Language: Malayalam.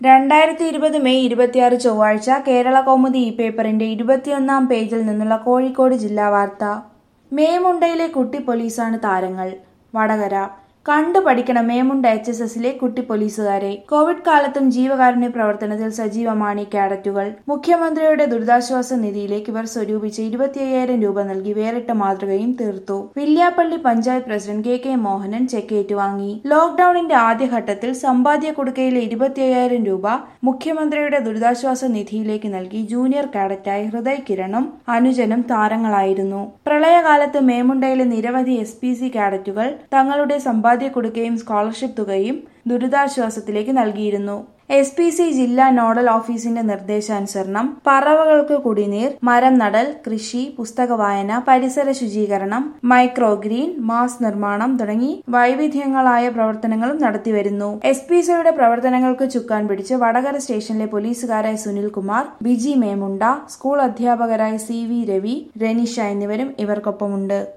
രണ്ടായിരത്തി ഇരുപത് മെയ് ഇരുപത്തിയാറ് ചൊവ്വാഴ്ച കേരള കൗമുദി ഈ പേപ്പറിന്റെ ഇരുപത്തിയൊന്നാം പേജിൽ നിന്നുള്ള കോഴിക്കോട് ജില്ലാ വാർത്ത മേമുണ്ടയിലെ കുട്ടി പോലീസാണ് താരങ്ങൾ വടകര കണ്ടു പഠിക്കണം മേമുണ്ട എച്ച് എസ് എസിലെ കുട്ടി പോലീസുകാരെ കോവിഡ് കാലത്തും ജീവകാരുണ്യ പ്രവർത്തനത്തിൽ സജീവമാണ് ഈ കേഡറ്റുകൾ മുഖ്യമന്ത്രിയുടെ ദുരിതാശ്വാസ നിധിയിലേക്ക് ഇവർ സ്വരൂപിച്ച ഇരുപത്തി അയ്യായിരം രൂപ നൽകി വേറിട്ട മാതൃകയും തീർത്തു Villiappally panchayat president K K Mohanan cheque ഏറ്റുവാങ്ങി ലോക്ഡൌണിന്റെ ആദ്യഘട്ടത്തിൽ സമ്പാദ്യ കുടുക്കയിലെ ഇരുപത്തി അയ്യായിരം രൂപ മുഖ്യമന്ത്രിയുടെ ദുരിതാശ്വാസ നിധിയിലേക്ക് നൽകി ജൂനിയർ കാഡറ്റായി ഹൃദയ് കിരണും അനുജനും താരങ്ങളായിരുന്നു പ്രളയകാലത്ത് മേമുണ്ടയിലെ നിരവധി എസ് പി സി കാഡറ്റുകൾ തങ്ങളുടെ സമ്പാദ്യ കുടുക്കയും സ്കോളർഷിപ്പ് തുകയും ദുരിതാശ്വാസത്തിലേക്ക് നൽകിയിരുന്നു എസ് പി സി ജില്ലാ നോഡൽ ഓഫീസിന്റെ നിർദ്ദേശാനുസരണം പറവകൾക്ക് കുടിനീർ മരം നടൽ കൃഷി പുസ്തക വായന പരിസര ശുചീകരണം മൈക്രോ ഗ്രീൻ മാസ് നിർമ്മാണം തുടങ്ങി വൈവിധ്യങ്ങളായ പ്രവർത്തനങ്ങളും നടത്തിവരുന്നു എസ് പി സിയുടെ പ്രവർത്തനങ്ങൾക്ക് ചുക്കാൻ പിടിച്ച് വടകര സ്റ്റേഷനിലെ പോലീസുകാരായ സുനിൽകുമാർ ബിജി മേമുണ്ട സ്കൂൾ അധ്യാപകരായ സി വി രവി രനിഷ എന്നിവരും ഇവർക്കൊപ്പമുണ്ട്